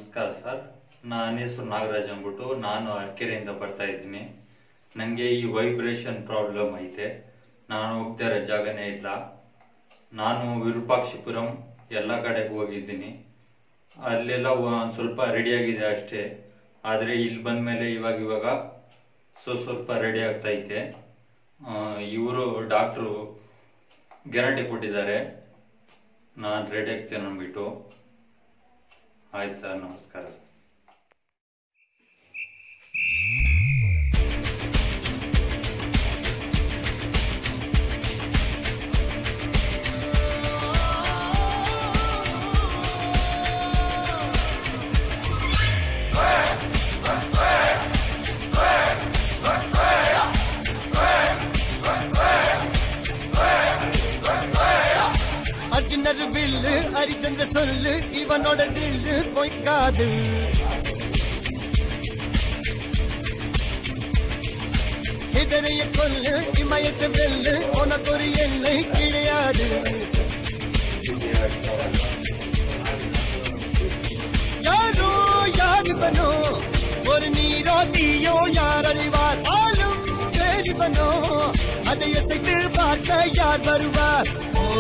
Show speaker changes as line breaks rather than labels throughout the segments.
ನಮಸ್ಕಾರ ಸರ್ ನನ್ನ ಹೆಸರು ನಾಗರಾಜ್ ಅಂದ್ಬಿಟ್ಟು ನಾನು ಅರಕೆರೆಯಿಂದ ಬರ್ತಾ ಇದ್ದೀನಿ ನನಗೆ ಈ ವೈಬ್ರೇಷನ್ ಪ್ರಾಬ್ಲಮ್ ಐತೆ ನಾನು ಹೋಗ್ತಾ ಇರೋ ಜಾಗನೇ ಇಲ್ಲ ನಾನು ವಿರೂಪಾಕ್ಷಿಪುರಂ ಎಲ್ಲ ಕಡೆಗೆ ಹೋಗಿದ್ದೀನಿ ಅಲ್ಲೆಲ್ಲ ಒಂದು ಸ್ವಲ್ಪ ರೆಡಿ ಆಗಿದೆ ಅಷ್ಟೇ ಆದರೆ ಇಲ್ಲಿ ಬಂದ್ಮೇಲೆ ಇವಾಗ ಇವಾಗ ಸ್ವಲ್ಪ ಸ್ವಲ್ಪ ರೆಡಿ ಆಗ್ತಾ ಐತೆ ಇವರು ಡಾಕ್ಟ್ರು ಗ್ಯಾರಂಟಿ ಕೊಟ್ಟಿದ್ದಾರೆ ನಾನು ರೆಡಿ ಆಗ್ತೇನೆ ಅಂದ್ಬಿಟ್ಟು ಆಯ್ತು ಸರ್ ನಮಸ್ಕಾರ ಸರ್
அர்ஜுனர் வில்லு ஹரிச்சந்திர சொல்லு இவனோட வில்லு பொய்க்காது இதனைய கொல்லு இமயத்து வெல்லு உனக்கு ஒரு எல்லை கிடையாது யாரோ யார் இவனோ ஒரு நீரோ தீயோ யார் அறிவார் ஆளும் வேறிவனோ அதை எசைத்து பார்க்க யார் வருவார்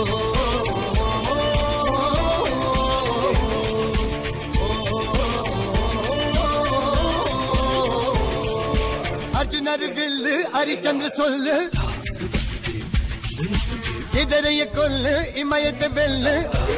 அர்ஜுனர் வில்லு ஹரிச்சந்திர சொல்லு இதரைய கொல்லு இமயத்தை வெல்லு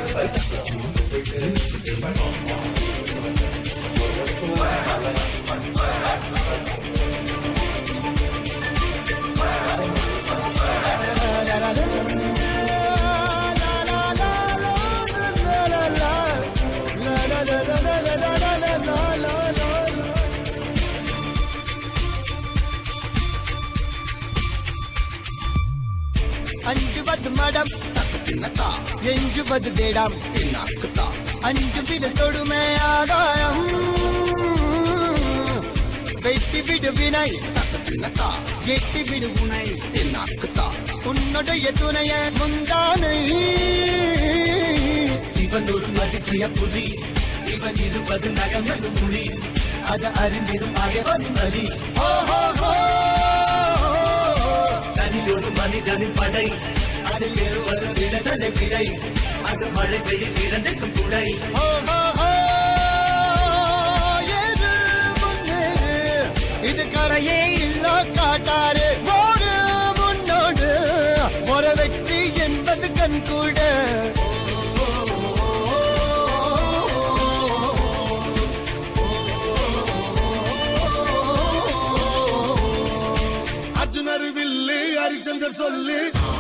அஞ்சுவது மடம் எஞ்சுவது தேடம் அஞ்சு வித தொடுமை ஆகாயம் வெட்டி விடு வினை எட்டி விடு உனை உன்னுடைய துணைய முந்தானை
இவன் ஒரு அதிசய புலி இவன் இருப்பது நகமது மொழி அது அறிந்திடும் அயவன் வலி
ஓஹோ
தனியொரு மனிதனின் படை அதில் எழுவது விடுதலை விடை அது மழை பெய்யும் இரண்டுக்கும் துணை
ஏறு முன்னேறு இது கரையே இல்ல காட்டாரு ஓடு முன்னோடு ஒரு வெற்றி என்பது கண் கூட
அர்ஜுனர் வில்லு ஹரிச்சந்தர் சொல்லு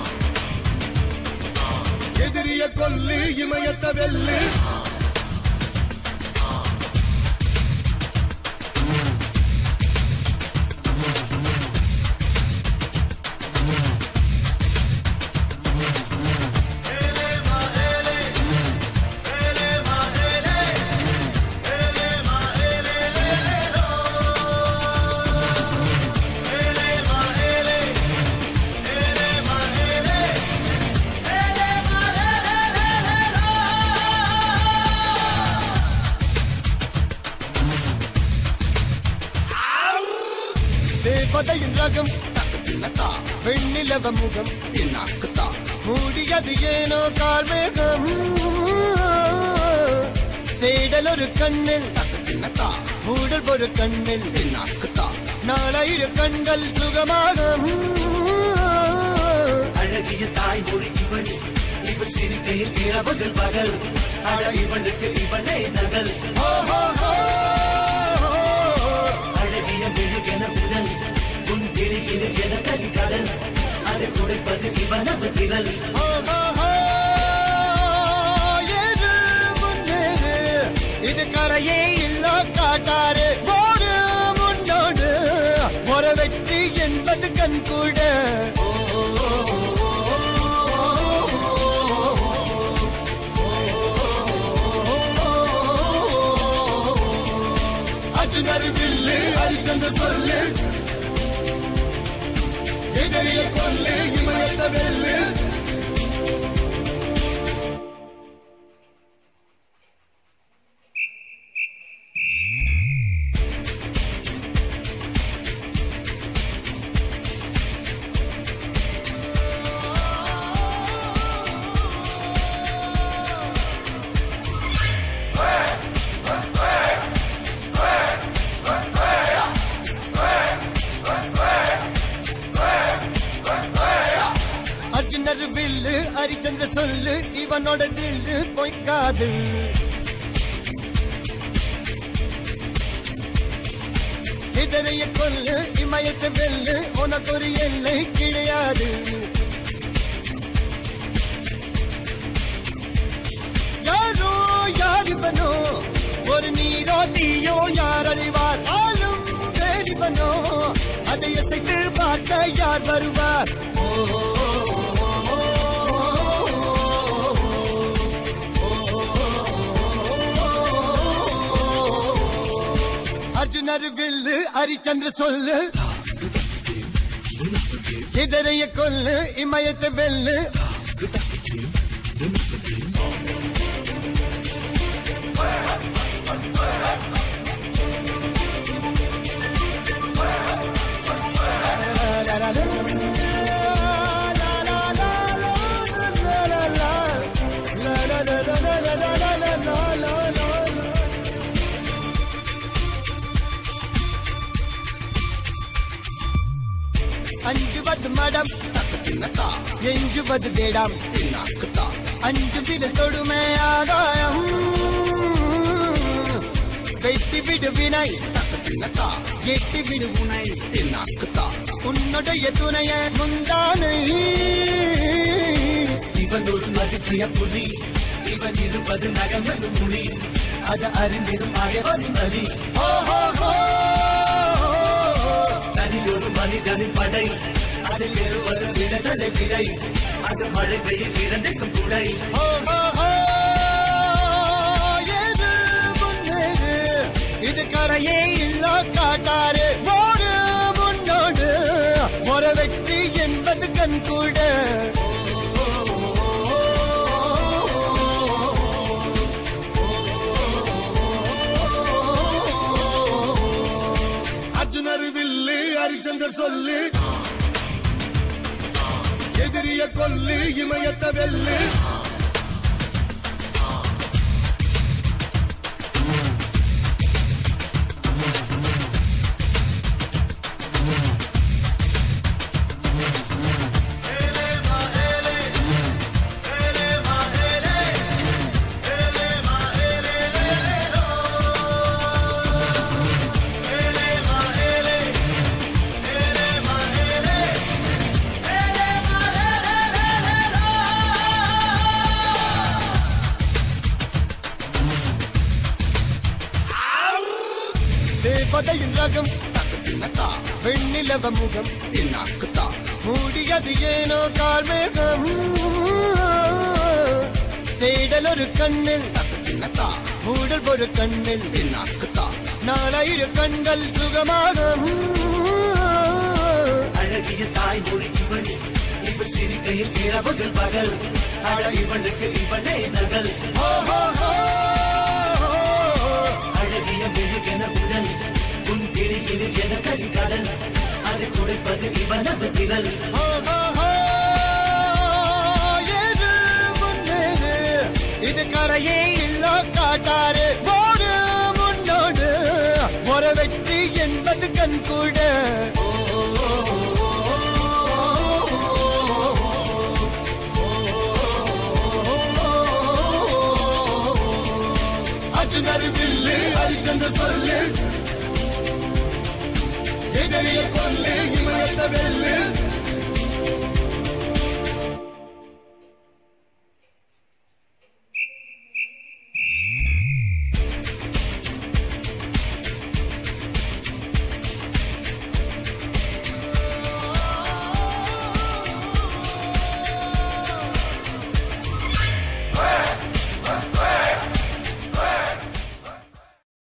எதிரிய கொல்லு இமயத்த வெல்லு
தேவதையின் ரகம் வெண்ணிலவ முகம் மூடியது ஏனோ கார்மேகம் தேடல் ஒரு கண்ணில் மூடல் ஒரு கண்ணில் நாலாயிர கண்கள் சுகமாகும்
அழகிய தாய்மொழி இவள் இவள் சிரிக்கையில் இரவுகள் பகல் அழ இவனுக்கு இவனே நகல் அழகிய மெழுகென உடல் உன் விழியில் என கரி கடல் அதை துடைப்பது இவனது விரல்
ஏறு முன்னேறு இது கரையே இல்ல காட்டாரு ஓடு முன்னோடு ஒரு வெற்றி என்பது கண் கூட
அர்ஜுனர் வில்லு ஹரிச்சந்தர் சொல்லு எதிரிய கொல்லு இமயத்த வெல்லு
ஹரிச்சந்திர சொல்லு இவனோட தில்லு பொய்க்காது இதனைய கொல்லு இமயத்தை வெல்லு உனக்கு ஒரு எல்லை கிடையாது யாரோ யார் இவனோ ஒரு நீரோ தீயோ யார் அறிவார் ஆளும் வேடிவனோ அதை எசைத்து பார்க்க யார் வருவார் அர்ஜுனர் வில்லு ஹரிச்சந்திர சொல்லு இதரைய கொல்லு இமயத்தை வெல்லு அஞ்சுவது மடம் எஞ்சுவது தேடம் அஞ்சு வித தொடுமை ஆகாயம் வெட்டி விடு வினை எட்டி விடு உனை உன்னுடைய துணைய முந்தானை
இவன் ஒரு அதிசய புலி இவன் இருப்பது நகமது மொழி அது அறிந்திடும் அயவன் வலி தனியொரு மனிதனின் படை அதில் எழுவது விடுதலை விடை அது மழை பெய்யும் இரண்டுக்கும் துணை
ஓ, ஓ, ஓ, ஏறு முன்னேறு. இது கரையே இல்ல காட்டாரு ஓடு முன்னோடு ஒரு வெற்றி என்பது கண்கூட
அர்ஜுனர் வில்லு ஹரிச்சந்தர் சொல்லு எதிரிய கொல்லு இமயத்த வெல்லு
தேவதையின் ரகம் வெண்ணிலவ முகம் மூடியது ஏனோ கார்மேகம் தேடல் ஒரு கண்ணில் மூடல் ஒரு கண்ணில் நாலாயிர கண்கள் சுகமாகும்
அழகிய தாய்மொழி இவள் இவள் சிரிக்கையில் இரவுகள் பகல் அழ இவளுக்கு இவளே நகல் அழகிய மெழுகென உடல் உன் கிளியில் என கரிகடல் அதை துடைப்பது இவனது விரல்
ஏறு முன்னேறு இது கரையே